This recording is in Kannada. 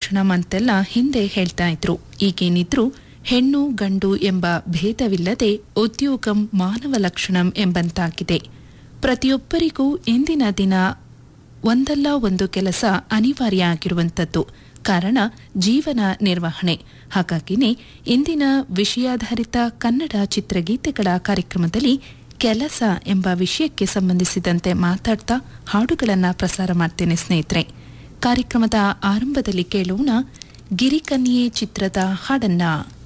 ಲಕ್ಷಣಂ ಅಂತೆಲ್ಲ ಹಿಂದೆ ಹೇಳ್ತಾ ಇದ್ರು ಈಗೇನಿದ್ರು ಹೆಣ್ಣು ಗಂಡು ಎಂಬ ಭೇದವಿಲ್ಲದೆ ಉದ್ಯೋಗಂ ಮಾನವ ಲಕ್ಷಣಂ ಎಂಬಂತಾಗಿದೆ ಪ್ರತಿಯೊಬ್ಬರಿಗೂ ಇಂದಿನ ದಿನ ಒಂದಲ್ಲ ಒಂದು ಕೆಲಸ ಅನಿವಾರ್ಯ ಆಗಿರುವಂಥದ್ದು ಕಾರಣ ಜೀವನ ನಿರ್ವಹಣೆ ಹಾಗಾಗಿನೇ ಇಂದಿನ ವಿಷಯಾಧಾರಿತ ಕನ್ನಡ ಚಿತ್ರಗೀತೆಗಳ ಕಾರ್ಯಕ್ರಮದಲ್ಲಿ ಕೆಲಸ ಎಂಬ ವಿಷಯಕ್ಕೆ ಸಂಬಂಧಿಸಿದಂತೆ ಮಾತಾಡ್ತಾ ಹಾಡುಗಳನ್ನು ಪ್ರಸಾರ ಮಾಡ್ತೇನೆ ಸ್ನೇಹಿತರೆ ಕಾರ್ಯಕ್ರಮದ ಆರಂಭದಲ್ಲಿ ಕೇಳೋಣ ಗಿರಿಕನ್ಯೆ ಚಿತ್ರದ ಹಾಡನ್ನ